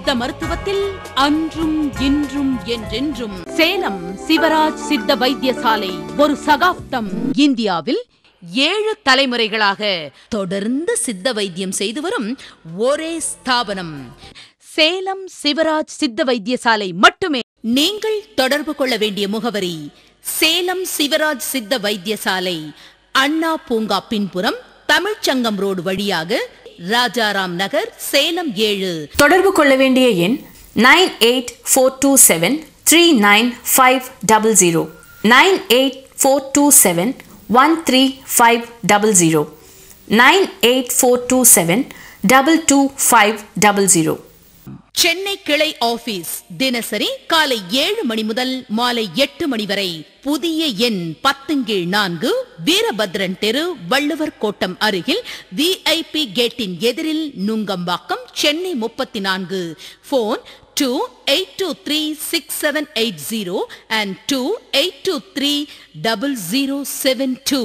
சித்த மருத்துவத்தில் அன்றும் இன்றும் என்றென்றும் சேலம் சிவராஜ் சித்த வைத்தியசாலை ஒரு சகாப்தம் இந்தியாவில் ஏழு தலைமுறைகளாக தொடர்ந்து சித்த வைத்தியம் செய்து வரும் ஒரே ஸ்தாபனம் சேலம் சிவராஜ் சித்த வைத்தியசாலை மட்டுமே நீங்கள் தொடர்பு கொள்ள வேண்டிய முகவரி சேலம் சிவராஜ் சித்த வைத்தியசாலை அண்ணா பூங்கா பின்புறம் தமிழ்ச்சங்கம் ரோடு வழியாக ராஜாராம் நகர் சேலம் ஏழு தொடர்பு கொள்ள வேண்டிய எண் nine eight four two seven three nine five double zero nine eight four two seven one three five double zero nine eight four two seven double two five double zero Chennai கிளை office தினசரி காலை ஏழு மணி முதல் மாலை எட்டு மணி வரை புதிய எண் பத்துங்கீழ் நான்கு வீரபத்ரன் தெரு வள்ளுவர் கோட்டம் அருகில் விஐபி கேட்டின் எதிரில் நுங்கம்பாக்கம் சென்னை முப்பத்தி நான்கு phone two eight two three six seven eight zero and two eight two three double zero seven two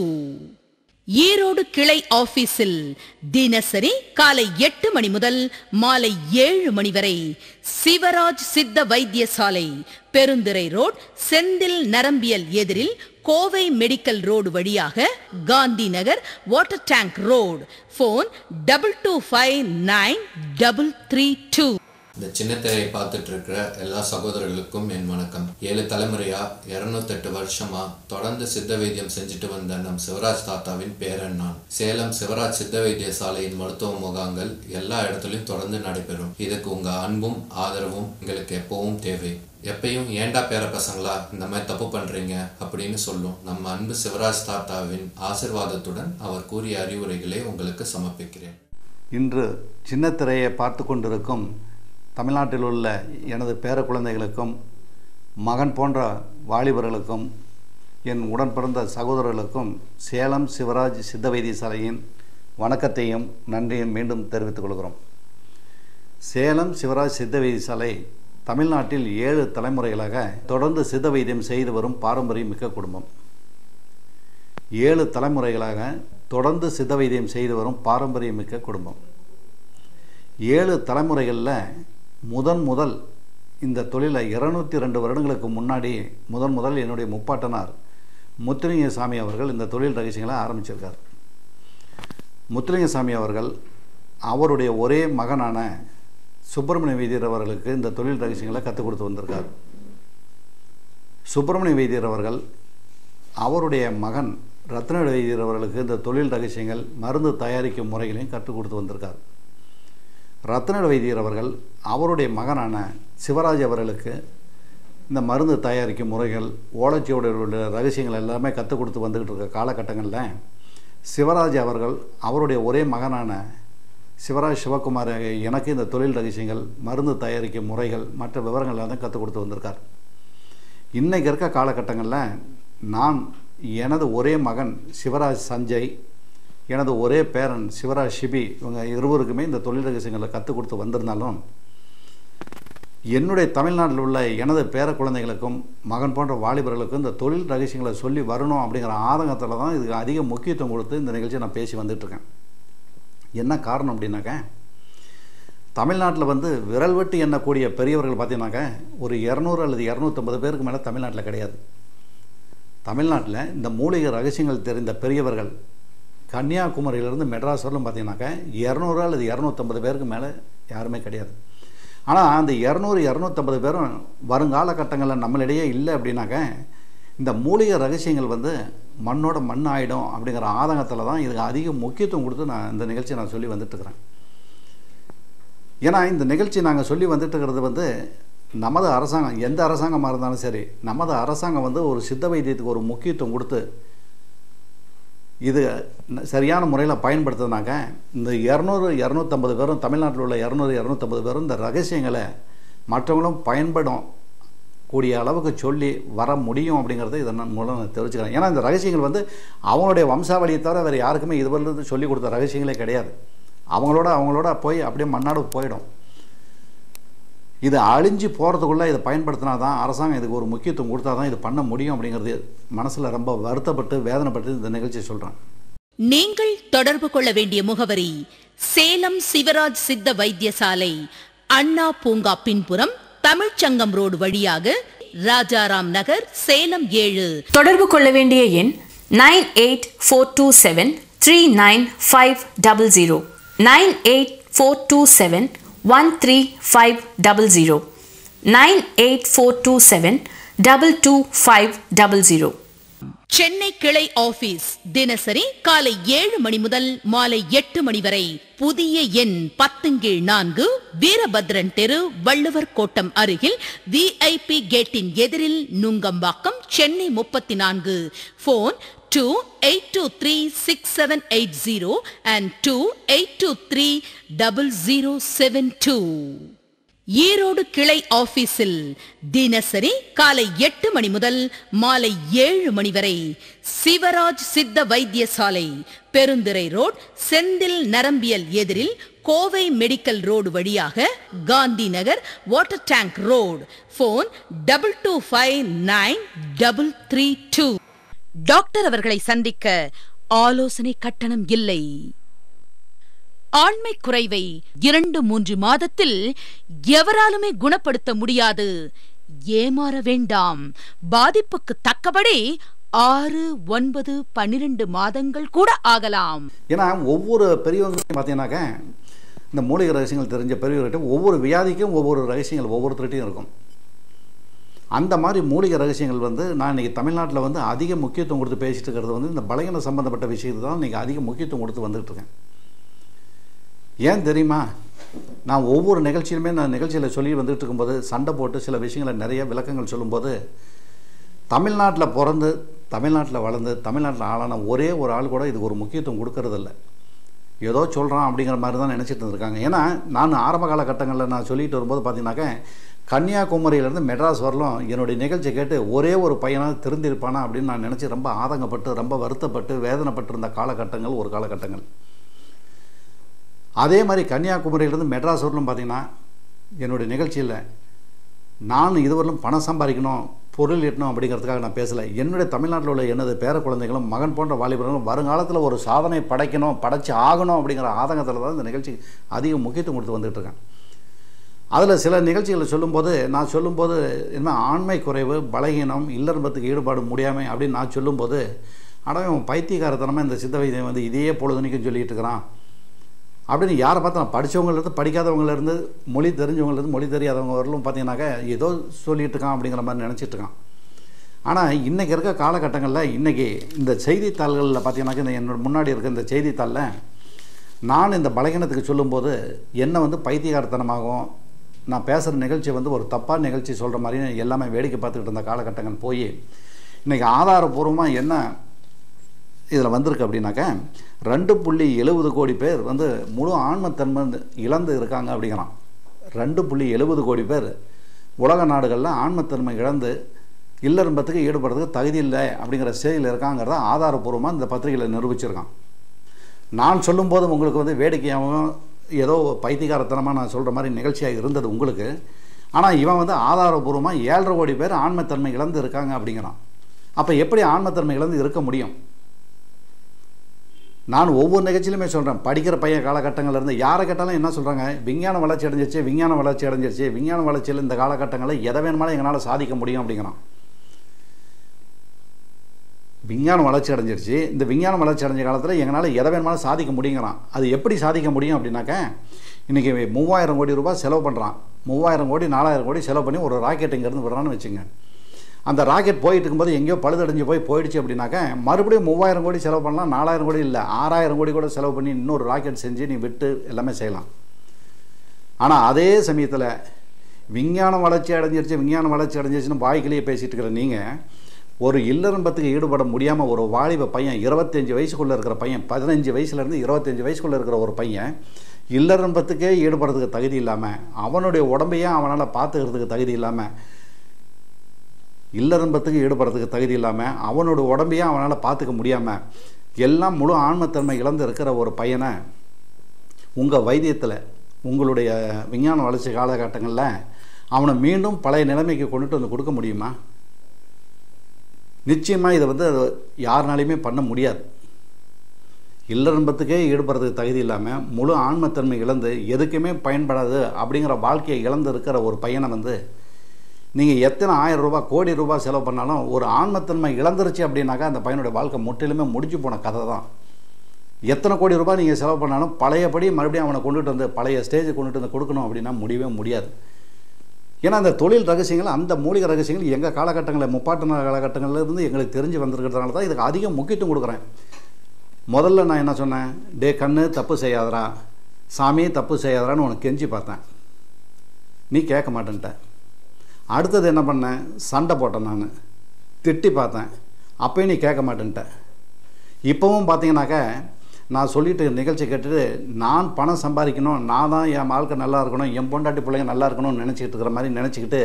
Erode கிளை ஆபீஸில் தினசரி காலை எட்டு மணி முதல் மாலை ஏழு மணி வரை சிவராஜ் சித்த வைத்தியசாலை பெருந்துறை ரோட் செந்தில் நரம்பியல் எதிரில் கோவை மெடிக்கல் ரோடு வழியாக Gandhi Nagar water tank road phone double two five nine double three two இந்த சின்ன திரையை பார்த்துட்டு இருக்கிற எல்லா சகோதரர்களுக்கும் என் வணக்கம் ஏழு தலைமுறையா இருநூத்தெட்டு வருஷமா தொடர்ந்து சித்த வைத்தியம் செஞ்சுட்டு வந்த நம் சிவராஜ் தாத்தாவின் பேரன் நான் சேலம் சிவராஜ் சித்த வைத்திய சாலையின் மருத்துவ முகாங்கள் எல்லா இடத்துலையும் தொடர்ந்து நடைபெறும் இதுக்கு உங்க அன்பும் ஆதரவும் எங்களுக்கு எப்பவும் தேவை எப்பயும் ஏண்டா பேர பசங்களா இந்த மாதிரி தப்பு பண்றீங்க அப்படின்னு சொல்லும் நம்ம அன்பு சிவராஜ் தாத்தாவின் ஆசிர்வாதத்துடன் அவர் கூறிய அறிவுரைகளை உங்களுக்கு சமர்ப்பிக்கிறேன் இன்று சின்ன திரையை பார்த்து கொண்டிருக்கும் தமிழ்நாட்டில் உள்ள எனது பேர குழந்தைகளுக்கும் மகன் போன்ற வாலிபர்களுக்கும் என் உடன் பிறந்த சகோதரர்களுக்கும் சேலம் சிவராஜ் சித்த வைத்தியசாலையின் வணக்கத்தையும் நன்றியும் மீண்டும் தெரிவித்துக் கொள்கிறோம் சேலம் சிவராஜ் சித்த வைத்தியசாலை தமிழ்நாட்டில் ஏழு தலைமுறைகளாக தொடர்ந்து சித்த வைத்தியம் செய்து வரும் பாரம்பரியம் மிக்க குடும்பம் ஏழு தலைமுறைகளாக தொடர்ந்து சித்த வைத்தியம் செய்து வரும் பாரம்பரியம் மிக்க குடும்பம் ஏழு தலைமுறைகளில் முதன் முதல் இந்த தொழிலை இருநூத்தி ரெண்டு வருடங்களுக்கு முன்னாடி முதன் முதல் என்னுடைய முப்பாட்டனார் முத்துலிங்க சாமி அவர்கள் இந்த தொழில் ரகசியங்களை ஆரம்பிச்சிருக்கார் முத்துலிங்க சாமி அவர்கள் அவருடைய ஒரே மகனான சுப்பிரமணிய வைத்தியர் அவர்களுக்கு இந்த தொழில் ரகசியங்களை கற்றுக் கொடுத்து வந்திருக்கார் சுப்பிரமணிய வைத்தியர் அவர்கள் அவருடைய மகன் ரத்ன வைத்தியர் அவர்களுக்கு இந்த தொழில் ரகசியங்கள் மருந்து தயாரிக்கும் முறைகளையும் கற்றுக் கொடுத்து வந்திருக்கார் ரத்ன வைத்தியர் அவர்கள் அவருடைய மகனான சிவராஜ் அவர்களுக்கு இந்த மருந்து தயாரிக்கும் முறைகள் ஓலைச்சியோட உள்ள ரகசியங்கள் எல்லாமே கற்றுக் கொடுத்து வந்துக்கிட்டு இருக்க காலகட்டங்களில் சிவராஜ் அவர்கள் அவருடைய ஒரே மகனான சிவராஜ் சிவகுமார் எனக்கு இந்த தொழில் ரகசியங்கள் மருந்து தயாரிக்கும் முறைகள் மற்ற விவரங்கள் எல்லாம் கற்றுக் கொடுத்து வந்திருக்கார் இன்றைக்கு இருக்க காலகட்டங்களில் நான் எனது ஒரே மகன் சிவராஜ் சஞ்சய் எனது ஒரே பேரன் சிவராஜ் ஷிபி இவங்க இருவருக்குமே இந்த தொழில் ரகசியங்களை கற்றுக் கொடுத்து வந்திருந்தாலும் என்னுடைய தமிழ்நாட்டில் உள்ள எனது பேர குழந்தைகளுக்கும் மகன் போன்ற வாலிபர்களுக்கும் இந்த தொழில் ரகசியங்களை சொல்லி வரணும் அப்படிங்கிற ஆதங்கத்தில் தான் இதுக்கு அதிக முக்கியத்துவம் கொடுத்து இந்த நிகழ்ச்சியை நான் பேசி வந்துட்டுருக்கேன் என்ன காரணம் அப்படின்னாக்க தமிழ்நாட்டில் வந்து விரல் வெட்டு எண்ணக்கூடிய பெரியவர்கள் பார்த்தீங்கன்னாக்க ஒரு இரநூறு அல்லது இரநூத்தம்பது பேருக்கு மேலே தமிழ்நாட்டில் கிடையாது தமிழ்நாட்டில் இந்த மூலிகை ரகசியங்கள் தெரிந்த பெரியவர்கள் கன்னியாகுமரியிலேருந்து மெட்ராஸ் வரலும் பார்த்தீங்கன்னாக்க இரநூறு அல்லது இரநூத்தம்பது பேருக்கு மேலே யாருமே கிடையாது ஆனால் அந்த இரநூறு இரநூத்தம்பது பேரும் வருங்கால கட்டங்களில் நம்மளிடையே இல்லை அப்படின்னாக்க இந்த மூலிகை ரகசியங்கள் வந்து மண்ணோட மண் ஆகிடும் அப்படிங்கிற ஆதங்கத்தில் தான் இதுக்கு அதிக முக்கியத்துவம் கொடுத்து நான் இந்த நிகழ்ச்சியை நான் சொல்லி வந்துட்டுருக்கிறேன் ஏன்னா இந்த நிகழ்ச்சி நாங்கள் சொல்லி வந்துட்டு இருக்கிறது வந்து நமது அரசாங்கம் எந்த அரசாங்கமாக இருந்தாலும் சரி நமது அரசாங்கம் வந்து ஒரு சித்த வைத்தியத்துக்கு ஒரு முக்கியத்துவம் கொடுத்து இது சரியான முறையில் பயன்படுத்துனாக்க இந்த இரநூறு இரநூத்தம்பது பேரும் தமிழ்நாட்டில் உள்ள இரநூறு இரநூத்தம்பது பேரும் இந்த ரகசியங்களை மற்றவங்களும் பயன்படும் கூடிய அளவுக்கு சொல்லி வர முடியும் அப்படிங்கிறத இதன் மூலம் நான் தெரிஞ்சுக்கிறேன் ஏன்னா இந்த ரகசியங்கள் வந்து அவங்களுடைய வம்சாவளியை தவிர வேறு யாருக்குமே இதுவரையிலிருந்து சொல்லி கொடுத்த ரகசியங்களே கிடையாது அவங்களோட அவங்களோட போய் அப்படியே மண்ணாடு போயிடும் இது அழிஞ்சு போகிறதுக்குள்ளே இதை பயன்படுத்தினா தான் அரசாங்கம் இதுக்கு ஒரு முக்கியத்துவம் கொடுத்தா தான் இது பண்ண முடியும் அப்படிங்கிறது மனசில் ரொம்ப வருத்தப்பட்டு வேதனைப்பட்டு இந்த நிகழ்ச்சியை சொல்கிறேன் நீங்கள் தொடர்பு கொள்ள வேண்டிய முகவரி சேலம் சிவராஜ் சித்த வைத்தியசாலை அண்ணா பூங்கா பின்புறம் தமிழ்ச்சங்கம் ரோடு வழியாக ராஜாராம் நகர் சேலம் ஏழு தொடர்பு கொள்ள வேண்டிய எண் nine eight four two seven three nine five double zero nine eight four two seven one three five double zero nine eight four two seven double two five double zero Chennai கிளை office தினசரி காலை ஏழு மணி முதல் மாலை எட்டு மணி வரை புதிய எண் பத்துங்கீழ் நான்கு வீரபத்ரன் தெரு வள்ளுவர் கோட்டம் அருகில் விஐபி கேட்டின் எதிரில் நுங்கம்பாக்கம் சென்னை முப்பத்தி நான்கு phone two eight two three six seven eight zero and two eight two three double zero seven two Erode கிளை ஆபீஸில் தினசரி காலை எட்டு மணி முதல் மாலை ஏழு மணி வரை சிவராஜ் சித்த வைத்தியசாலை பெருந்துறை ரோட் செந்தில் நரம்பியல் எதிரில் கோவை மெடிக்கல் ரோடு வழியாக Gandhi Nagar water tank road phone double two five nine double three two doctor அவர்களை சந்திக்க ஆலோசனை கட்டணம் இல்லை ஆண்மை குறைவை இரண்டு மூன்று மாதத்தில் எவராலுமே குணப்படுத்த முடியாது ஏமாற வேண்டாம் பாதிப்புக்கு தக்கபடி ஆறு ஒன்பது பன்னிரண்டு மாதங்கள் கூட ஆகலாம் ஏன்னா ஒவ்வொரு பெரியவங்களையும் பார்த்தீங்கன்னாக்க இந்த மூலிகை ரகசியங்கள் தெரிஞ்ச பெரியவர்கிட்ட ஒவ்வொரு வியாதிக்கும் ஒவ்வொரு ரகசியங்கள் ஒவ்வொருத்தர்கிட்டையும் இருக்கும் அந்த மாதிரி மூலிகை ரகசியங்கள் வந்து நான் இன்றைக்கி தமிழ்நாட்டில் வந்து அதிக முக்கியத்துவம் கொடுத்து பேசிட்டு இருக்கிறது வந்து இந்த பலகீன சம்மந்தப்பட்ட விஷயத்துக்கு தான் இன்றைக்கி அதிக முக்கியத்துவம் கொடுத்து வந்துட்டு இருக்கேன் ஏன் தெரியுமா நான் ஒவ்வொரு நிகழ்ச்சியிலுமே நான் நிகழ்ச்சியில் சொல்லி வந்துட்டு இருக்கும்போது சண்டை போட்டு சில விஷயங்களை நிறைய விளக்கங்கள் சொல்லும்போது தமிழ்நாட்டில் பிறந்து தமிழ்நாட்டில் வளர்ந்து தமிழ்நாட்டில் ஆளான ஒரே ஒரு ஆள் கூட இதுக்கு ஒரு முக்கியத்துவம் கொடுக்கறதில்ல ஏதோ சொல்கிறான் அப்படிங்கிற மாதிரி தான் நினச்சிட்டு இருந்திருக்காங்க ஏன்னா நான் ஆரம்ப காலகட்டங்களில் நான் சொல்லிட்டு வரும்போது பார்த்தீங்கன்னாக்க கன்னியாகுமரியிலேருந்து மெட்ராஸ் வரலும் என்னுடைய நிகழ்ச்சி கேட்டு ஒரே ஒரு பையனாக திருந்திருப்பானா அப்படின்னு நான் நினச்சி ரொம்ப ஆதங்கப்பட்டு ரொம்ப வருத்தப்பட்டு வேதனைப்பட்டிருந்த காலகட்டங்கள் ஒரு காலகட்டங்கள் அதே மாதிரி கன்னியாகுமரியிலேருந்து மெட்ராஸ் வரலும் பார்த்தீங்கன்னா என்னுடைய நிகழ்ச்சியில் நான் இதுவரையிலும் பணம் சம்பாதிக்கணும் பொருள் ஈட்டணும் அப்படிங்கிறதுக்காக நான் பேசலை என்னுடைய தமிழ்நாட்டில் உள்ள எனது பேர குழந்தைகளும் மகன் போன்ற வாலிபர்களும் வருங்காலத்தில் ஒரு சாதனை படைக்கணும் படைச்சு ஆகணும் அப்படிங்கிற ஆதங்கத்தில் தான் இந்த நிகழ்ச்சி அதிக முக்கியத்துவம் கொடுத்து வந்துட்டு இருக்கேன் அதில் சில நிகழ்ச்சிகளை சொல்லும்போது நான் சொல்லும்போது என்ன ஆண்மை குறைவு பலகீனம் இல்லறம்பத்துக்கு ஈடுபாடு முடியாமை அப்படின்னு நான் சொல்லும்போது ஆனால் இவன் பைத்தியகாரத்தனமாக இந்த சித்த வைத்தியம் வந்து இதையே பொழுதுனைக்கும் சொல்லிட்டு இருக்கிறான் அப்படின்னு யாரை பார்த்தா படித்தவங்கலேருந்து படிக்காதவங்கலேருந்து மொழி தெரிஞ்சவங்கலேருந்து மொழி தெரியாதவங்க வரலும் பார்த்தீங்கன்னாக்கா ஏதோ சொல்லிட்டு இருக்கான் அப்படிங்கிற மாதிரி நினச்சிட்டு இருக்கான் ஆனால் இன்றைக்கி இருக்க காலகட்டங்களில் இன்றைக்கி இந்த செய்தித்தாள்களில் பார்த்தீங்கன்னாக்கா இந்த என்னோட முன்னாடி இருக்க இந்த செய்தித்தாளில் நான் இந்த பலகீனத்துக்கு சொல்லும்போது என்னை வந்து பைத்தியகாரத்தனமாகவும் நான் பேசுகிற நிகழ்ச்சி வந்து ஒரு தப்பான நிகழ்ச்சி சொல்கிற மாதிரி எல்லாமே வேடிக்கை பார்த்துக்கிட்டு இருந்த காலகட்டங்கள் போய் இன்றைக்கி ஆதாரபூர்வமாக என்ன இதில் வந்திருக்கு அப்படின்னாக்க ரெண்டு புள்ளி எழுபது கோடி பேர் வந்து முழு ஆன்மத்தன்மை இழந்து இருக்காங்க அப்படிங்கிறான் ரெண்டு புள்ளி எழுபது கோடி பேர் உலக நாடுகளில் ஆன்மத்தன்மை இழந்து இல்லறம்பத்துக்கு ஈடுபடுறதுக்கு தகுதி இல்லை அப்படிங்கிற செய்தியில் இருக்காங்கிறத ஆதாரபூர்வமாக இந்த பத்திரிகையில் நிரூபிச்சிருக்கான் நான் சொல்லும்போது உங்களுக்கு வந்து வேடிக்கையாகவும் ஏதோ பைத்தியகாரத்தனமாக நான் சொல்கிற மாதிரி நிகழ்ச்சியாக இருந்தது உங்களுக்கு ஆனால் இவன் வந்து ஆதாரபூர்வமாக ஏழரை கோடி பேர் ஆன்மத்தன்மை இழந்து இருக்காங்க அப்படிங்கிறான் அப்போ எப்படி ஆன்மத்தன்மை இழந்து இருக்க முடியும் நான் ஒவ்வொரு நிகழ்ச்சியிலுமே சொல்கிறேன் படிக்கிற பையன் காலகட்டங்கள்ல இருந்து யாரை கேட்டாலும் என்ன சொல்கிறாங்க விஞ்ஞான வளர்ச்சி அடைஞ்சிருச்சு விஞ்ஞான வளர்ச்சி அடைஞ்சிருச்சு விஞ்ஞான வளர்ச்சியில் இந்த காலகட்டங்களில் எதை வேணுமாலும் எங்களால் சாதிக்க முடியும் அப்படிங்கிறான் விஞ்ஞானம் வளர்ச்சி அடைஞ்சிருச்சு இந்த விஞ்ஞானம் வளர்ச்சி அடைஞ்ச காலத்தில் எங்களால் எதை வேணுமாலும் சாதிக்க முடியுங்கிறான் அது எப்படி சாதிக்க முடியும் அப்படின்னாக்க இன்றைக்கி மூவாயிரம் கோடி ரூபாய் செலவு பண்ணுறான் மூவாயிரம் கோடி நாலாயிரம் கோடி செலவு பண்ணி ஒரு ராக்கெட் இங்கேருந்து விடுறான்னு வச்சுங்க அந்த ராக்கெட் போயிட்டு இருக்கும்போது எங்கேயோ பழுதடைஞ்சு போய் போயிடுச்சு அப்படின்னாக்க மறுபடியும் மூவாயிரம் கோடி செலவு பண்ணலாம் நாலாயிரம் கோடி இல்லை ஆறாயிரம் கோடி கூட செலவு பண்ணி இன்னொரு ராக்கெட் செஞ்சு நீ விட்டு எல்லாமே செய்யலாம் ஆனால் அதே சமயத்தில் விஞ்ஞானம் வளர்ச்சி அடைஞ்சிருச்சு விஞ்ஞானம் வளர்ச்சி அடைஞ்சிருச்சுன்னு வாய்க்கிலேயே பேசிகிட்டு இருக்கிற நீங்கள் ஒரு இல்லறம்பத்துக்கு ஈடுபட முடியாமல் ஒரு வாலிப பையன் இருபத்தஞ்சி வயசுக்குள்ளே இருக்கிற பையன் பதினஞ்சு வயசுலேருந்து இருபத்தஞ்சி வயசுக்குள்ளே இருக்கிற ஒரு பையன் இல்லறம்பத்துக்கே ஈடுபடுறதுக்கு தகுதி இல்லாமல் அவனுடைய உடம்பையே அவனால் பார்த்துக்கிறதுக்கு தகுதி இல்லாமல் இல்லறம்பத்துக்கு ஈடுபடுறதுக்கு தகுதி இல்லாமல் அவனோட உடம்பையும் அவனால் பார்த்துக்க முடியாமல் எல்லாம் முழு ஆன்மத்தன்மை இழந்து இருக்கிற ஒரு பையனை உங்கள் வைத்தியத்தில் உங்களுடைய விஞ்ஞான வளர்ச்சி காலகட்டங்களில் அவனை மீண்டும் பழைய நிலைமைக்கு கொண்டுட்டு வந்து கொடுக்க முடியுமா நிச்சயமாக இதை வந்து யாருனாலையுமே பண்ண முடியாது இல்லறம்பத்துக்கே ஈடுபடுறதுக்கு தகுதி இல்லாமல் முழு ஆன்மத்தன்மை இழந்து எதுக்குமே பயன்படாது அப்படிங்கிற வாழ்க்கையை இழந்து இருக்கிற ஒரு பையனை வந்து நீங்கள் எத்தனை ஆயிரம் ரூபாய் கோடி ரூபாய் செலவு பண்ணாலும் ஒரு ஆன்மத்தன்மை இழந்துருச்சு அப்படின்னாக்கா அந்த பையனுடைய வாழ்க்கை முற்றிலுமே முடிஞ்சு போன கதை தான் எத்தனை கோடி ரூபாய் நீங்கள் செலவு பண்ணாலும் பழையபடி மறுபடியும் அவனை கொண்டுட்டு வந்து பழைய ஸ்டேஜுக்கு கொண்டுட்டு வந்து கொடுக்கணும் அப்படின்னா முடியவே முடியாது ஏன்னா அந்த தொழில் ரகசியங்கள் அந்த மூலிகை ரகசியங்கள் எங்கள் காலகட்டங்களில் முப்பாட்டு காலகட்டங்கள்ல இருந்து எங்களுக்கு தெரிஞ்சு வந்திருக்கிறதுனால தான் இதுக்கு அதிக முக்கியத்துவம் கொடுக்குறேன் முதல்ல நான் என்ன சொன்னேன் டே கண்ணு தப்பு செய்யாதடா சாமி தப்பு செய்யாதடான்னு உனக்கு கெஞ்சி பார்த்தேன் நீ கேட்க மாட்டேன்ட்ட அடுத்தது என்ன பண்ணேன் சண்டை போட்டேன் நான் திட்டி பார்த்தேன் அப்பயும் நீ கேட்க மாட்டேன்ட்ட இப்போவும் பார்த்தீங்கன்னாக்க நான் சொல்லிட்டு நிகழ்ச்சி கேட்டுட்டு நான் பணம் சம்பாதிக்கணும் நான் தான் என் வாழ்க்கை நல்லா இருக்கணும் என் பொண்டாட்டி பிள்ளைங்க நல்லா இருக்கணும்னு நினச்சிக்கிட்டு இருக்கிற மாதிரி நினச்சிக்கிட்டு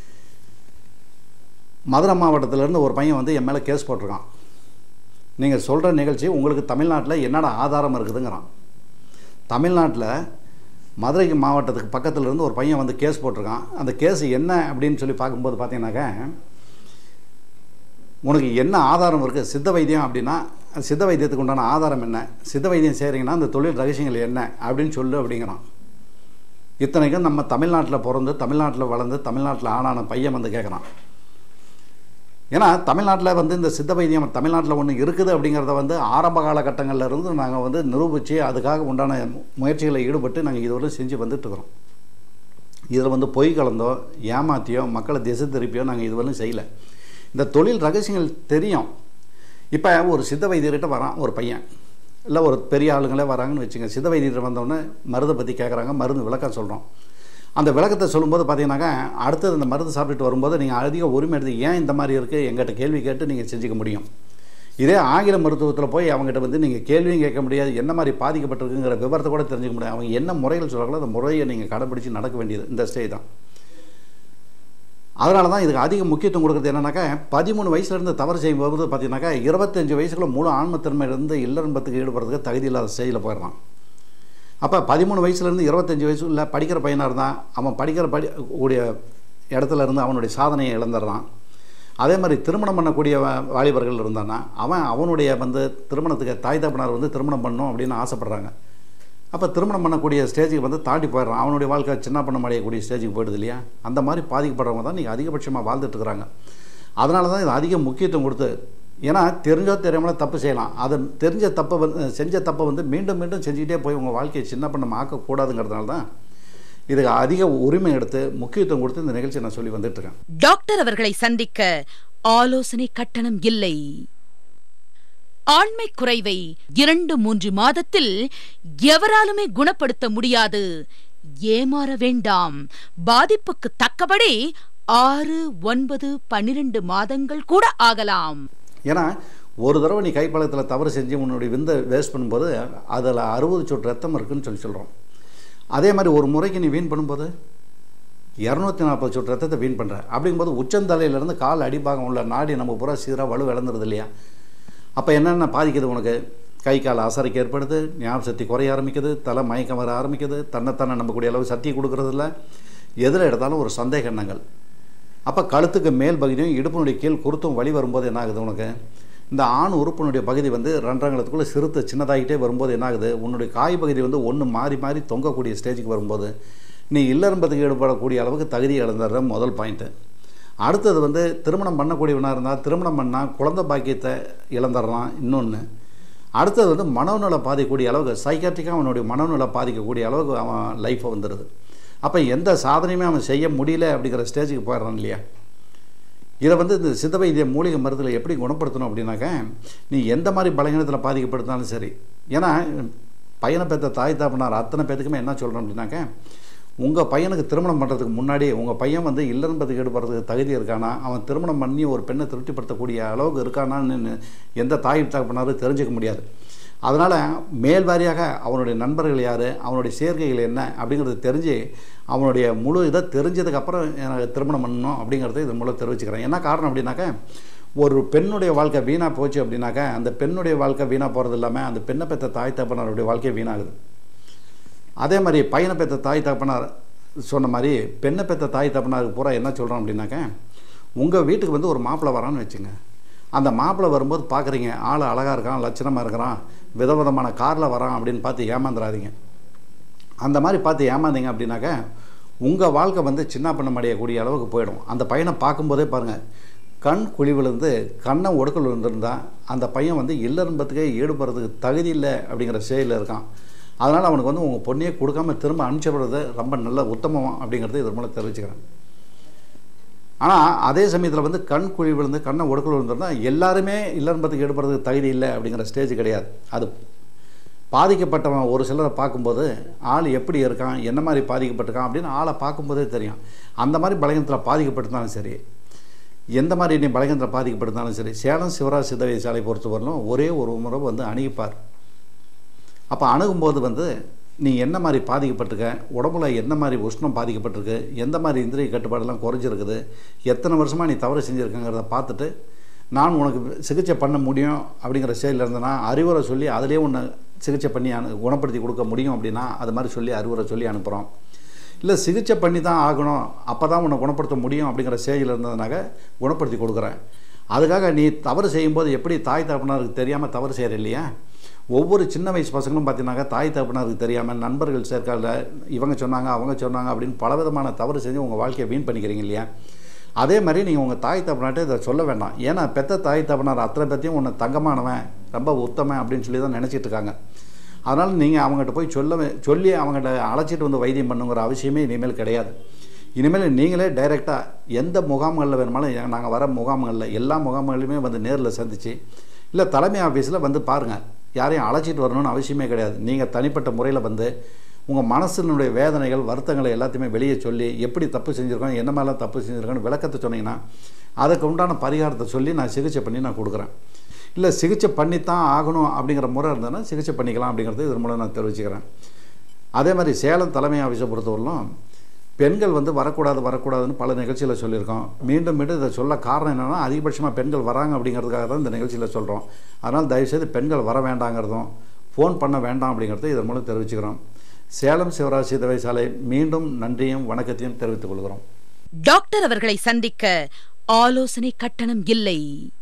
மதுரை மாவட்டத்திலேருந்து ஒரு பையன் வந்து என் மேலே கேஸ் போட்டிருக்கான் நீங்கள் சொல்கிற நிகழ்ச்சி உங்களுக்கு தமிழ்நாட்டில் என்னடா ஆதாரம் இருக்குதுங்கிறான் தமிழ்நாட்டில் மதுரை மாவட்டத்துக்கு பக்கத்துல இருந்து ஒரு பையன் வந்து கேஸ் போட்டிருக்கான் அந்த கேஸ் என்ன அப்படின்னு சொல்லி பார்க்கும்போது பார்த்தீங்கன்னாக்க உனக்கு என்ன ஆதாரம் இருக்குது சித்த வைத்தியம் அப்படின்னா சித்த வைத்தியத்துக்கு உண்டான ஆதாரம் என்ன சித்த வைத்தியம் செய்கிறீங்கன்னா அந்த தொழில் ரகசியங்கள் என்ன அப்படின்னு சொல்லு அப்படிங்கிறான் இத்தனைக்கும் நம்ம தமிழ்நாட்டில் பிறந்து தமிழ்நாட்டில் வளர்ந்து தமிழ்நாட்டில் ஆளான பையன் வந்து கேட்குறான் ஏன்னா தமிழ்நாட்டில் வந்து இந்த சித்த வைத்தியம் தமிழ்நாட்டில் ஒன்று இருக்குது அப்படிங்கிறத வந்து ஆரம்ப காலகட்டங்கள்ல இருந்து நாங்கள் வந்து நிரூபித்து அதுக்காக உண்டான முயற்சிகளில் ஈடுபட்டு நாங்கள் இதுவரை செஞ்சு வந்துட்டுருக்குறோம் இதில் வந்து பொய் கலந்தோ ஏமாத்தியோ மக்களை திசை திருப்பியோ நாங்கள் இதுவரையும் செய்யலை இந்த தொழில் ரகசியங்கள் தெரியும் இப்போ ஒரு சித்த வைத்தியர்கிட்ட வரான் ஒரு பையன் இல்லை ஒரு பெரிய ஆளுங்களே வராங்கன்னு வச்சுங்க சித்த வைத்தியர் வந்தோடனே மருந்தை பற்றி கேட்குறாங்க மருந்து விளக்கம் சொல்கிறோம் அந்த விளக்கத்தை சொல்லும்போது பார்த்தீங்கன்னாக்கா அடுத்தது அந்த மருந்து சாப்பிட்டுட்டு வரும்போது நீங்கள் அதிக உரிமை எடுத்து ஏன் இந்த மாதிரி இருக்குது எங்கிட்ட கேள்வி கேட்டு நீங்கள் செஞ்சுக்க முடியும் இதே ஆங்கில மருத்துவத்தில் போய் அவங்ககிட்ட வந்து நீங்கள் கேள்வியும் கேட்க முடியாது என்ன மாதிரி பாதிக்கப்பட்டிருக்குங்கிற விவரத்தை கூட தெரிஞ்சுக்க முடியாது அவங்க என்ன முறைகள் சொல்கிறாங்களோ அந்த முறையை நீங்கள் கடைப்பிடிச்சு நடக்க வேண்டியது இந்த ஸ்டேஜ் தான் அதனால தான் இதுக்கு அதிக முக்கியத்துவம் கொடுக்குறது என்னன்னாக்கா பதிமூணு வயசுலேருந்து தவறு செய்யும்போது பார்த்தீங்கன்னாக்கா இருபத்தஞ்சு வயசுக்குள்ள முழு ஆன்மத்திறமையிலேருந்து இல்லன்பத்துக்கு ஈடுபடுறதுக்கு தகுதி இல்லாத ஸ்டேஜில் போயிடுறான் அப்போ பதிமூணு வயசுலேருந்து இருபத்தஞ்சி வயசுல படிக்கிற பையனாக இருந்தான் அவன் படிக்கிற படி கூடிய இடத்துல இருந்து அவனுடைய சாதனையை இழந்துடுறான் அதே மாதிரி திருமணம் பண்ணக்கூடிய வா- வாலிபர்கள் இருந்தானா அவன் அவனுடைய வந்து திருமணத்துக்கு தாய் தகப்பனார் வந்து திருமணம் பண்ணணும் அப்படின்னு ஆசைப்படுறாங்க அப்போ திருமணம் பண்ணக்கூடிய ஸ்டேஜுக்கு வந்து தாண்டி போயிடுறான் அவனுடைய வாழ்க்கை சின்ன பண்ண அடையக்கூடிய ஸ்டேஜுக்கு போயிடுது இல்லையா அந்த மாதிரி பாதிக்கப்படுறவங்க தான் நீங்கள் அதிகபட்சமாக வாழ்ந்துட்டு இருக்கிறாங்க அதனால தான் இது அதிக முக்கியத்துவம் கொடுத்து ஏன்னா தெரிஞ்சோ தெரியாமலோ தப்பு செய்யலாம் அதை தெரிஞ்ச தப்பை வந்து செஞ்ச தப்பை வந்து மீண்டும் மீண்டும் செஞ்சுக்கிட்டே போய் உங்கள் வாழ்க்கையை சின்ன பண்ண ஆக்கக்கூடாதுங்கிறதுனால தான் இதுக்கு அதிக உரிமை எடுத்து முக்கியத்துவம் கொடுத்து இந்த நிகழ்ச்சியை நான் சொல்லி வந்துட்டுருக்கேன் டாக்டர் அவர்களை சந்திக்க ஆலோசனை கட்டணம் இல்லை ஆண்மை குறைவை இரண்டு மூன்று மாதத்தில் எவராலுமே குணப்படுத்த முடியாது ஏமாற வேண்டாம் பாதிப்புக்கு தக்கபடி ஆறு ஒன்பது பன்னிரண்டு மாதங்கள் கூட ஆகலாம் ஏன்னா ஒரு தடவை நீ கைப்பழத்தில் தவறு செஞ்சு உன்னுடைய விந்தை வேஸ்ட் பண்ணும்போது அதில் அறுபது சொட்டு ரத்தம் இருக்குன்னு சொல்லி சொல்கிறோம் அதே மாதிரி ஒரு முறைக்கு நீ வீண் பண்ணும்போது இரநூத்தி நாற்பது சொட்டு ரத்தத்தை வீண் பண்ணுற அப்படிங்கும்போது உச்சந்தலையிலேருந்து கால் அடிப்பாகம் உள்ள நாடி நம்ம பூரா சீராக வலு இழந்துருது இல்லையா அப்போ என்னென்ன பாதிக்குது உனக்கு கை கால் அசரைக்கு ஏற்படுது ஞாபக சக்தி குறைய ஆரம்பிக்குது தலை மயக்கம் வர ஆரம்பிக்குது தன்னைத்தானே நம்பக்கூடிய அளவு சக்தி கொடுக்கறதில்ல எதில் எடுத்தாலும் ஒரு சந்தேக எண்ணங்கள் அப்போ கழுத்துக்கு மேல் பகுதியும் இடுப்பினுடைய கீழ் குருத்தும் வலி வரும்போது என்ன ஆகுது உனக்கு இந்த ஆண் உறுப்பினுடைய பகுதி வந்து ரெண்டரங்களத்துக்குள்ளே சிறுத்து சின்னதாகிட்டே வரும்போது என்ன ஆகுது உன்னுடைய காய் பகுதி வந்து ஒன்று மாறி மாறி தொங்கக்கூடிய ஸ்டேஜுக்கு வரும்போது நீ இல்லறம்பத்துக்கு ஈடுபடக்கூடிய அளவுக்கு தகுதி இழந்துடுற முதல் பாயிண்ட்டு அடுத்தது வந்து திருமணம் பண்ணக்கூடியவனாக இருந்தால் திருமணம் பண்ணால் குழந்தை பாக்கியத்தை இழந்துடுறான் இன்னொன்று அடுத்தது வந்து மனோநல பாதிக்கக்கூடிய அளவுக்கு சைக்காட்ரிக்காக அவனுடைய மனோநல பாதிக்கக்கூடிய அளவுக்கு அவன் லைஃப்பை வந்துடுது அப்போ எந்த சாதனையுமே அவன் செய்ய முடியல அப்படிங்கிற ஸ்டேஜுக்கு போயிடுறான் இல்லையா இதை வந்து இந்த சித்த வைத்திய மூலிகை மருந்தில் எப்படி குணப்படுத்தணும் அப்படின்னாக்க நீ எந்த மாதிரி பலகீனத்தில் பாதிக்கப்படுத்தினாலும் சரி ஏன்னா பையனை பெற்ற தாய் தாப்பனார் அத்தனை பேத்துக்குமே என்ன சொல்கிறோம் அப்படின்னாக்க உங்கள் பையனுக்கு திருமணம் பண்ணுறதுக்கு முன்னாடி உங்கள் பையன் வந்து இல்லறம்பத்துக்கு ஈடுபடுறதுக்கு தகுதி இருக்கானா அவன் திருமணம் பண்ணி ஒரு பெண்ணை திருப்திப்படுத்தக்கூடிய அளவுக்கு இருக்கானான்னு எந்த தாய் தகப்பனாரும் தெரிஞ்சுக்க முடியாது அதனால் மேல் வாரியாக அவனுடைய நண்பர்கள் யார் அவனுடைய சேர்க்கைகள் என்ன அப்படிங்கிறது தெரிஞ்சு அவனுடைய முழு இதை தெரிஞ்சதுக்கப்புறம் எனக்கு திருமணம் பண்ணணும் அப்படிங்கிறத இது மூலம் தெரிவிச்சுக்கிறேன் என்ன காரணம் அப்படின்னாக்க ஒரு பெண்ணுடைய வாழ்க்கை வீணாக போச்சு அப்படின்னாக்க அந்த பெண்ணுடைய வாழ்க்கை வீணாக போகிறது இல்லாமல் அந்த பெண்ணை பெற்ற தாய் தகப்பனாருடைய வாழ்க்கை வீணாகுது அதே மாதிரி பையனை பெற்ற தாய் தகப்பனார் சொன்ன மாதிரி பெண்ணை பெற்ற தாய் தகப்பனாருக்கு பூரா என்ன சொல்கிறோம் அப்படின்னாக்க உங்கள் வீட்டுக்கு வந்து ஒரு மாப்பிள்ளை வரான்னு வச்சுங்க அந்த மாப்பிள்ளை வரும்போது பார்க்குறீங்க ஆள் அழகாக இருக்கான் லட்சணமாக இருக்கிறான் விதவிதமான காரில் வரான் அப்படின்னு பார்த்து ஏமாந்துடாதீங்க அந்த மாதிரி பார்த்து ஏமாந்தீங்க அப்படின்னாக்க உங்கள் வாழ்க்கை வந்து சின்ன பண்ண அடையக்கூடிய அளவுக்கு போயிடும் அந்த பையனை பார்க்கும்போதே பாருங்கள் கண் குழி விழுந்து கண்ணை ஒடுக்கல் விழுந்திருந்தா அந்த பையன் வந்து இல்லறம்பத்துக்கே ஈடுபடுறதுக்கு தகுதி இல்லை அப்படிங்கிற செயலில் இருக்கான் அதனால் அவனுக்கு வந்து உங்கள் பொண்ணையே கொடுக்காம திரும்ப அனுப்பிச்சப்படுறது ரொம்ப நல்ல உத்தமம் அப்படிங்கிறது இது மூலம் தெரிவிச்சுக்கிறேன் ஆனால் அதே சமயத்தில் வந்து கண் குழி விழுந்து கண்ணை ஒடுக்கல் விழுந்திருந்தா எல்லாருமே இல்லறம்பத்துக்கு ஈடுபடுறதுக்கு தகுதி இல்லை அப்படிங்கிற ஸ்டேஜ் கிடையாது அது பாதிக்கப்பட்டவன் ஒரு சிலரை பார்க்கும்போது ஆள் எப்படி இருக்கான் என்ன மாதிரி பாதிக்கப்பட்டிருக்கான் அப்படின்னு ஆளை பார்க்கும்போதே தெரியும் அந்த மாதிரி பலகீனத்தில் பாதிக்கப்பட்டிருந்தாலும் சரி எந்த மாதிரி நீ பலகீனத்தில் பாதிக்கப்பட்டிருந்தாலும் சரி சேலம் சிவராஜ் சித்த வைத்தியசாலை பொறுத்தவரையிலும் ஒரே ஒரு முறை வந்து அணுகிப்பார் அப்போ அணுகும்போது வந்து நீ என்ன மாதிரி பாதிக்கப்பட்டிருக்க உடம்புல என்ன மாதிரி உஷ்ணம் பாதிக்கப்பட்டிருக்கு எந்த மாதிரி இந்திரிய கட்டுப்பாடெல்லாம் குறைஞ்சிருக்குது எத்தனை வருஷமாக நீ தவறு செஞ்சுருக்கங்கிறத பார்த்துட்டு நான் உனக்கு சிகிச்சை பண்ண முடியும் அப்படிங்கிற செயலில் இருந்தேன்னா அறிவுரை சொல்லி அதிலே உன்னை சிகிச்சை பண்ணி அனு குணப்படுத்தி கொடுக்க முடியும் அப்படின்னா அது மாதிரி சொல்லி அறிவுரை சொல்லி அனுப்புகிறோம் இல்லை சிகிச்சை பண்ணி தான் ஆகணும் அப்போ தான் உன்னை குணப்படுத்த முடியும் அப்படிங்கிற ஸ்டேஜில் இருந்ததுனாக்க குணப்படுத்தி கொடுக்குறேன் அதுக்காக நீ தவறு செய்யும்போது எப்படி தாய் தகப்பனாருக்கு தெரியாமல் தவறு செய்கிற இல்லையா ஒவ்வொரு சின்ன வயசு பசங்களும் பார்த்தீங்கன்னாக்கா தாய் தகப்பனாருக்கு தெரியாமல் நண்பர்கள் சேர்க்கால இவங்க சொன்னாங்க அவங்க சொன்னாங்க அப்படின்னு பலவிதமான தவறு செஞ்சு உங்கள் வாழ்க்கையை வீண் பண்ணிக்கிறீங்க இல்லையா அதே மாதிரி நீங்கள் உங்கள் தாய் தகப்பனார்ட்ட இதை சொல்ல வேண்டாம் ஏன்னா பெத்த தாய் தகப்பனார் அத்தனை பற்றியும் உன்னை தங்கமானவன் ரொம்ப உத்தமன் அப்படின்னு சொல்லி தான் நினச்சிட்டு இருக்காங்க அதனால் நீங்கள் அவங்ககிட்ட போய் சொல்ல சொல்லி அவங்ககிட்ட அழைச்சிட்டு வந்து வைத்தியம் பண்ணுங்கிற அவசியமே இனிமேல் கிடையாது இனிமேல் நீங்களே டைரெக்டாக எந்த முகாம்களில் வேணுமாலும் நாங்கள் வர முகாம்களில் எல்லா முகாம்களையுமே வந்து நேரில் சந்தித்து இல்லை தலைமை ஆஃபீஸில் வந்து பாருங்கள் யாரையும் அழைச்சிட்டு வரணும்னு அவசியமே கிடையாது நீங்கள் தனிப்பட்ட முறையில் வந்து உங்கள் மனசினுடைய வேதனைகள் வருத்தங்களை எல்லாத்தையுமே வெளியே சொல்லி எப்படி தப்பு செஞ்சுருக்கோம் என்ன மாதிரிலாம் தப்பு செஞ்சுருக்கோன்னு விளக்கத்தை சொன்னீங்கன்னா அதுக்கு உண்டான பரிகாரத்தை சொல்லி நான் சிகிச்சை பண்ணி நான் கொடுக்குறேன் இல்லை சிகிச்சை பண்ணித்தான் ஆகணும் அப்படிங்கிற முறை இருந்ததுன்னா சிகிச்சை பண்ணிக்கலாம் அப்படிங்கிறது இதன் மூலம் நான் தெரிவிச்சுக்கிறேன் அதே மாதிரி சேலம் தலைமை ஆஃபீஸை பொறுத்தவரையிலும் பெண்கள் வந்து வரக்கூடாது வரக்கூடாதுன்னு பல நிகழ்ச்சியில் சொல்லியிருக்கோம் மீண்டும் மீண்டும் இதை சொல்ல காரணம் என்னென்னா அதிகபட்சமாக பெண்கள் வராங்க அப்படிங்கிறதுக்காக தான் இந்த நிகழ்ச்சியில் சொல்கிறோம் அதனால் தயவுசெய்து பெண்கள் வர வேண்டாங்கிறதும் ஃபோன் பண்ண வேண்டாம் அப்படிங்கிறத இதன் மூலம் தெரிவிச்சுக்கிறோம் சேலம் சிவராஜ் சீத வைசாலை மீண்டும் நன்றியும் வணக்கத்தையும் தெரிவித்துக் கொள்கிறோம் டாக்டர் அவர்களை சந்திக்க ஆலோசனை கட்டணம் இல்லை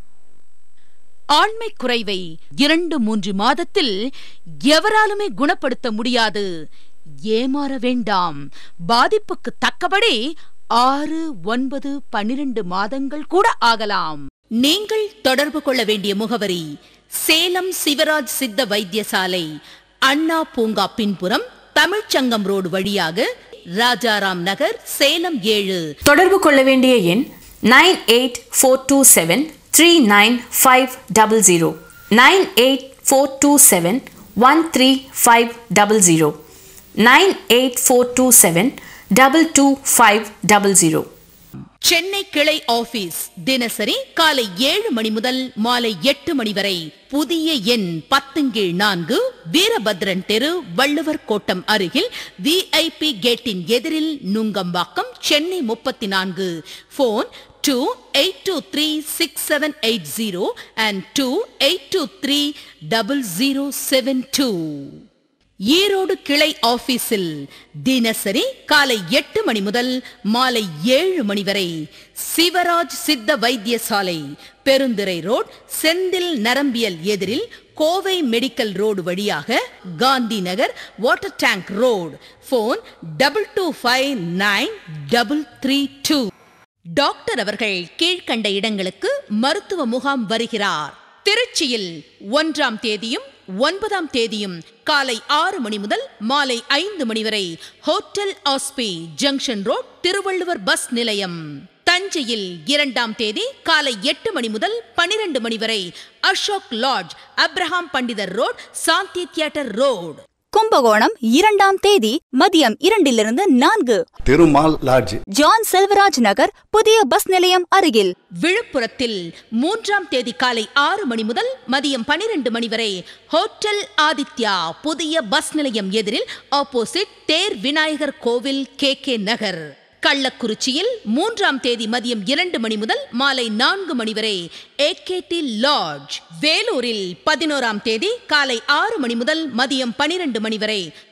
ஆண்மை குறைவை இரண்டு மூன்று மாதத்தில் எவராலுமே குணப்படுத்த முடியாது ஏமாற வேண்டாம் பாதிப்புக்கு தக்கபடி ஆறு ஒன்பது பன்னிரண்டு மாதங்கள் கூட ஆகலாம் நீங்கள் தொடர்பு கொள்ள வேண்டிய முகவரி சேலம் சிவராஜ் சித்த வைத்தியசாலை அண்ணா பூங்கா பின்புறம் தமிழ்ச்சங்கம் ரோடு வழியாக ராஜாராம் நகர் சேலம் ஏழு தொடர்பு கொள்ள வேண்டிய எண் nine eight four two seven three nine five double zero nine eight four two seven one three five double zero nine eight four two seven double two five double zero Chennai கிளை office தினசரி காலை ஏழு மணி முதல் மாலை எட்டு மணி வரை புதிய எண் பத்துங்கீழ் நான்கு வீரபத்ரன் தெரு வள்ளுவர் கோட்டம் அருகில் விஐபி கேட்டின் எதிரில் நுங்கம்பாக்கம் சென்னை முப்பத்தி நான்கு phone two eight two three six seven eight zero and two eight two three double zero seven two Erode கிளை ஆபீஸில் தினசரி காலை எட்டு மணி முதல் மாலை ஏழு மணி வரை சிவராஜ் சித்த வைத்தியசாலை பெருந்துறை ரோட் செந்தில் நரம்பியல் எதிரில் கோவை மெடிக்கல் ரோடு வழியாக Gandhi Nagar water tank road phone double two five nine double three two doctor அவர்கள் கீழ்க்கண்ட இடங்களுக்கு மருத்துவ முகாம் வருகிறார் திருச்சியில் ஒன்றாம் தேதியும் ஒன்பதாம் தேதியும் காலை ஆறு மணி முதல் மாலை ஐந்து மணி வரை ஹோட்டல் ஆஸ்பி ஜங்ஷன் ரோட் திருவள்ளுவர் பஸ் நிலையம் தஞ்சையில் இரண்டாம் தேதி காலை எட்டு மணி முதல் பனிரெண்டு மணி வரை Ashok lodge Abraham Pandithar road Shanthi theatre road Kumbakonam இரண்டாம் தேதி மதியம் இரண்டிலிருந்து நான்கு திருமால் லாட்ஜ் ஜான் செல்வராஜ் நகர் புதிய பஸ் நிலையம் அருகில் விழுப்புரத்தில் மூன்றாம் தேதி காலை ஆறு மணி முதல் மதியம் பனிரெண்டு மணி வரை ஹோட்டல் ஆதித்யா புதிய பஸ் நிலையம் எதிரில் ஆப்போசிட் தேர் விநாயகர் கோவில் கே கே நகர் கள்ளக்குறிச்சியில் மூன்றாம் தேதி மதியம் இரண்டு மணி முதல் மாலை நான்கு மணி வரை ஏகேடி லாட்ஜ் வேலூரில் பதினோராம் தேதி காலை ஆறு மணி முதல் மதியம் பனிரெண்டு மணி வரை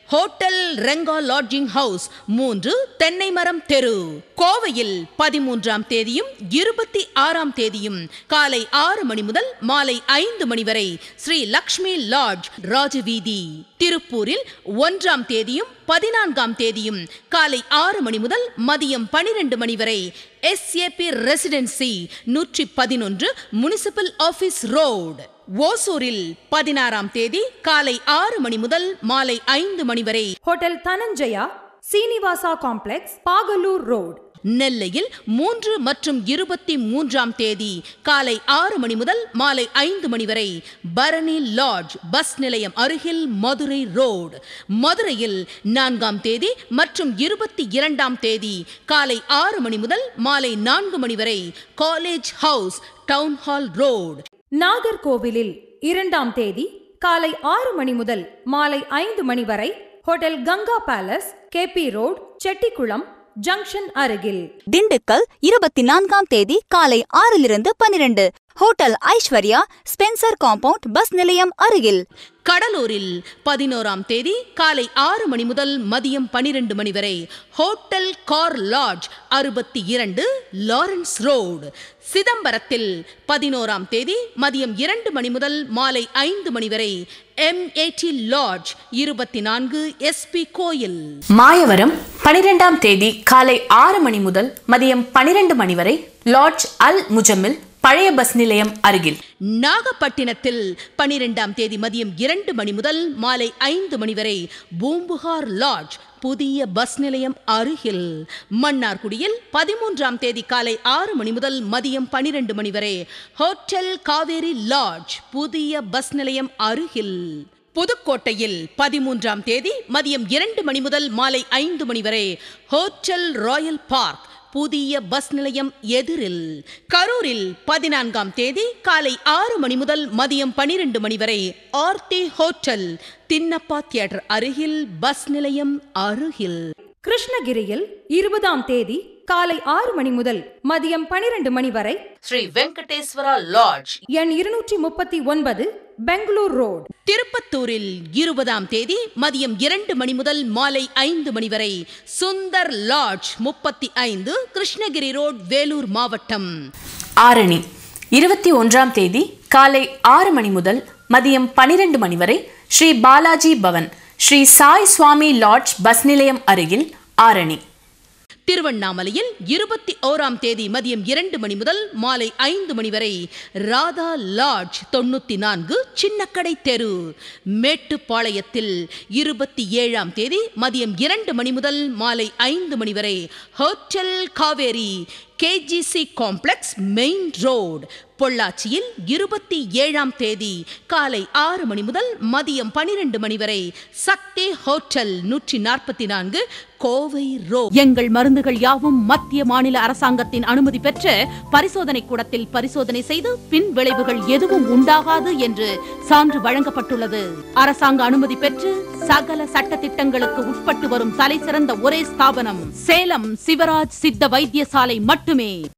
ஹோட்டல் ரெங்கா லாட்ஜிங் ஹவுஸ் மூன்று தென்னை மரம் தெரு கோவையில் பதிமூன்றாம் தேதியும் இருபத்தி ஆறாம் தேதியும் காலை ஆறு மணி முதல் மாலை ஐந்து மணி வரை ஸ்ரீ லக்ஷ்மி லாட்ஜ் ராஜவீதி திருப்பூரில் ஒன்றாம் தேதியும் பதினான்காம் தேதியும் காலை ஆறு மணி முதல் மதியம் பனிரெண்டு மணி வரை எஸ்ஏபி ரெசிடென்சி நூற்றி பதினொன்று முனிசிபல் ஆபீஸ் ரோடு ஓசூரில் பதினாறாம் தேதி காலை ஆறு மணி முதல் மாலை ஐந்து மணி வரை hotel Dhananjaya Srinivasa complex Bagalur road நெல்லையில் மூன்று மற்றும் இருபத்தி மூன்றாம் தேதி காலை ஆறு மணி முதல் மாலை ஐந்து மணி வரை பரணி லாட்ஜ் பஸ் நிலையம் அருகில் மதுரை ரோடு மதுரையில் நான்காம் தேதி மற்றும் இருபத்தி இரண்டாம் தேதி காலை ஆறு மணி முதல் மாலை நான்கு மணி வரை college house town hall road நாகர்கோவிலில் இரண்டாம் தேதி காலை ஆறு மணி முதல் மாலை ஐந்து மணி வரை hotel Ganga palace KP road Chettikulam junction அருகில் திண்டுக்கல் இருபத்தி நான்காம் தேதி காலை ஆறிலிருந்து பனிரெண்டு hotel Aishwarya Spencer compound bus நிலையம் அருகில் கடலூரில் பதினோராம் தேதி காலை ஆறு மணி முதல் மதியம் பனிரெண்டு மணி வரை ஹோட்டல் கார் லாட்ஜ் அறுபத்தி இரண்டு லாரன்ஸ் ரோடு சிதம்பரத்தில் பதினோராம் தேதி மதியம் இரண்டு மணி முதல் மாலை ஐந்து மணி வரை எம் ஏடி லாட்ஜ் இருபத்தி நான்கு எஸ்பி கோயில் மாயவரம் பனிரெண்டாம் தேதி காலை ஆறு மணி முதல் மதியம் பனிரெண்டு மணி வரை லாட்ஜ் அல் முஜமில் பழைய பஸ் நிலையம் அருகில் நாகப்பட்டினத்தில் பனிரெண்டாம் தேதி மதியம் இரண்டு மணி முதல் மாலை ஐந்து மணி வரை பூம்புகார் லாட்ஜ் புதிய பஸ் நிலையம் அருகில் மன்னார்குடியில் பதிமூன்றாம் தேதி காலை ஆறு மணி முதல் மதியம் பனிரெண்டு மணி வரை ஹோட்டல் காவேரி லாட்ஜ் புதிய பஸ் நிலையம் அருகில் புதுக்கோட்டையில் பதிமூன்றாம் தேதி மதியம் இரண்டு மணி முதல் மாலை ஐந்து மணி வரை ஹோட்டல் ராயல் பார்க் புதிய பஸ் நிலையம் எதிரில் கரூரில் பதினான்காம் தேதி காலை ஆறு மணி முதல் மதியம் பனிரெண்டு மணி வரை ஆர்டி ஹோட்டல் தின்னப்பா தியேட்டர் அருகில் பஸ் நிலையம் அருகில் கிருஷ்ணகிரியில் இருபதாம் தேதி காலை ஆறு மணி முதல் மதியம் பனிரெண்டு மணி வரை ஸ்ரீ வெங்கடேஸ்வரா லாட்ஜ் எண் இருநூற்றி முப்பத்தி ஒன்பது பெங்களூர் ரோட் திருப்பத்தூரில் இருபதாம் தேதி மதியம் இரண்டு மணி முதல் மாலை ஐந்து மணி வரை சுந்தர் லாட்ஜ் முப்பத்தி ஐந்து கிருஷ்ணகிரி ரோட் வேலூர் மாவட்டம் ஆரணி இருபத்தி ஒன்றாம் தேதி காலை ஆறு மணி முதல் மதியம் பனிரெண்டு மணி வரை ஸ்ரீ பாலாஜி பவன் ஸ்ரீ சாய் சுவாமி லாட்ஜ் பஸ் நிலையம் அருகில் ஆரணி திருவண்ணாமலையில் இருபத்தி ஓராம் தேதி மதியம் இரண்டு மணி முதல் மாலை ஐந்து மணி வரை ராதா லாட்ஜ் தொண்ணூத்தி நான்கு சின்னக்கடை தெரு மேட்டுப்பாளையத்தில் இருபத்தி ஏழாம் தேதி மதியம் இரண்டு மணி முதல் மாலை ஐந்து மணி வரை hotel Kaveri KGC complex main road பொள்ளாச்சியில் இருபத்தி ஏழாம் தேதி காலை ஆறு மணி முதல் மதியம் பனிரெண்டு மணி வரை சக்தி ஹோட்டல் நூற்றி நாற்பத்தி நான்கு கோவை ரோ எங்கள் மருந்துகள் யாவும் மத்திய மாநில அரசாங்கத்தின் அனுமதி பெற்று பரிசோதனை கூடத்தில் பரிசோதனை செய்து பின் விளைவுகள் எதுவும் உண்டாகாது என்று சான்று வழங்கப்பட்டுள்ளது அரசாங்க அனுமதி பெற்று சகல சட்ட திட்டங்களுக்கு உட்பட்டு வரும் தலைசிறந்த ஒரே ஸ்தாபனம் சேலம் சிவராஜ் சித்த வைத்தியசாலை மட்டுமே